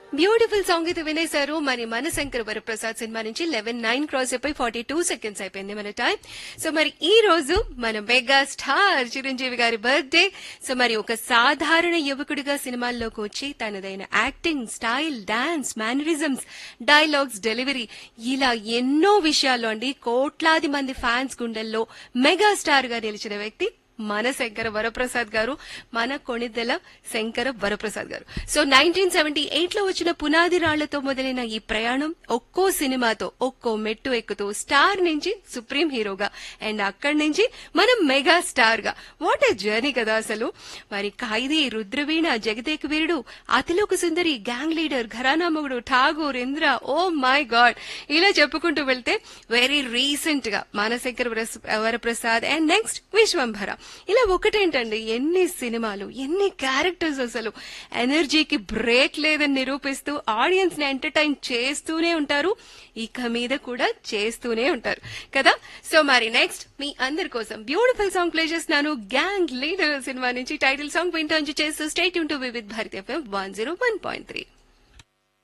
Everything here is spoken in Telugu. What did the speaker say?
బ్యూటిఫుల్ సాంగ్ అయితే వినేశారు మరి మన శంకర్ వరప్రసాద్ సినిమా నుంచి లెవెన్ నైన్ క్రాస్ అయిపోయి ఫార్టీ టూ సెకండ్స్ అయిపోయింది మన టైం సో మరి ఈ రోజు మన మెగా స్టార్ చిరంజీవి గారి బర్త్డే సో మరి ఒక సాధారణ యువకుడిగా సినిమాల్లోకి వచ్చి తనదైన acting style dance mannerisms dialogues delivery ఇలా ఎన్నో విషయాల్లో అండి కోట్లాది మంది ఫ్యాన్స్ గుండెల్లో మెగా స్టార్ గా నిలిచిన వ్యక్తి మన శంకర వరప్రసాద్ గారు మన కొణిదెల శంకర వరప్రసాద్ గారు సో నైన్టీన్ సెవెంటీ ఎయిట్ లో వచ్చిన పునాది రాళ్లతో మొదలైన ఈ ప్రయాణం ఒక్కో సినిమాతో ఒక్కో మెట్టు ఎక్కుతూ స్టార్ నుంచి సుప్రీం హీరోగా అండ్ అక్కడి నుంచి మనం మెగా స్టార్ గా వాట్ ఏ జర్నీ కదా అసలు మరి Khaidi Rudraveena Jagadeka Veerudu Athiloka Sundari gang leader Gharana Mogudu Tagore Indra oh my god ఇలా చెప్పుకుంటూ వెళ్తే వెరీ రీసెంట్ గా మానశంకర వరస్- వరప్రసాద్ అండ్ నెక్స్ట్ విశ్వంభర ఇలా ఒకటేంటండి ఎన్ని సినిమాలు ఎన్ని క్యారెక్టర్స్ అసలు ఎనర్జీకి బ్రేక్ లేదని నిరూపిస్తూ ఆడియన్స్ ని ఎంటర్టైన్ చేస్తూనే ఉంటారు ఇక మీద కూడా చేస్తూనే ఉంటారు కదా సో మరి నెక్స్ట్ మీ అందరి కోసం బ్యూటిఫుల్ సాంగ్ ప్లే చేస్తున్నాను గ్యాంగ్ లీడర్ సినిమా నుంచి టైటిల్ సాంగ్ వింటూ చేస్తూ స్టేట్ యూన్ to Vividh Bharati FM one zero one point three